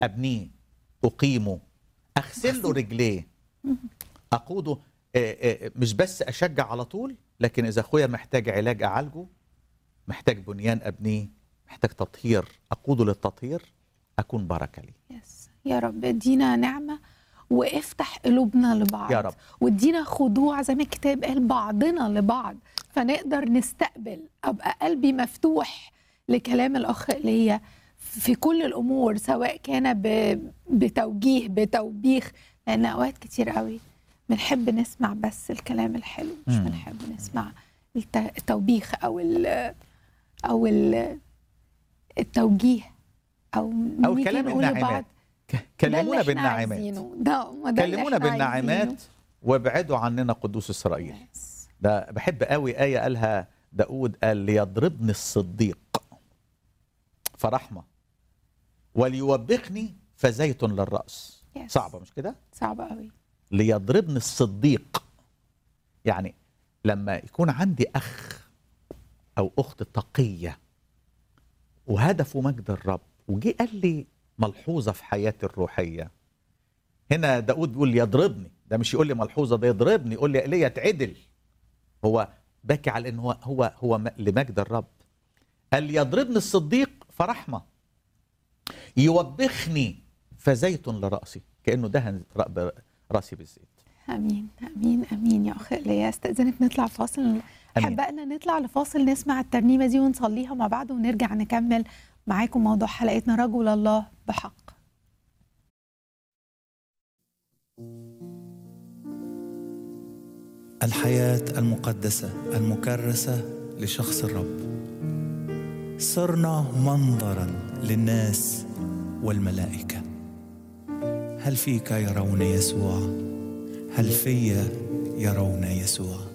ابنيه اقيمه اغسل له رجليه اقوده آه، آه، مش بس اشجع على طول لكن اذا اخويا محتاج علاج اعالجه محتاج بنيان ابنيه محتاج تطهير اقوده للتطهير اكون بركه ليه يس يا رب ادينا نعمة وافتح قلوبنا لبعض يا رب. وادينا خضوع زي ما الكتاب قال بعضنا لبعض فنقدر نستقبل ابقى قلبي مفتوح لكلام الاخ ايليا في كل الامور سواء كان ب- بتوجيه بتوبيخ لان اوقات كتير قوي بنحب نسمع بس الكلام الحلو مش مم. بنحب نسمع الت- التوبيخ او ال او ال التوجيه او او نيجي كلام نقول لبعض النعمات ك- ده اللي كلمونا إحنا بالنعمات عايزينه. ده ما ده اللي كلمونا إحنا بالنعمات عايزينه. وابعدوا عننا قدوس اسرائيل يس. ده بحب قوي آية قالها داود قال ليضربني الصديق فرحمة وليوبخني فزيت للرأس يس. صعبة مش كده؟ صعب قوي ليضربني الصديق يعني لما يكون عندي أخ أو أخت تقية وهدفه مجد الرب وجي قال لي ملحوظة في حياتي الروحية هنا داود بيقول يضربني ده مش يقول لي ملحوظة ده يضربني يقول لي ليه اتعدل هو باكي على ان هو هو هو م- لمجد الرب قال يضربني الصديق فرحمة يوبخني فزيت لرأسي كأنه دهن رأ- رأسي بالزيت امين امين امين يا اخ ايليا استاذنك نطلع فاصل حبقنا نطلع لفاصل نسمع الترنيمه دي ونصليها مع بعض ونرجع نكمل معاكم موضوع حلقتنا رجل الله بحق الحياة المقدسة المكرسة لشخص الرب صرنا منظرا للناس والملائكة هل فيك يرون يسوع؟ هل في يرون يسوع؟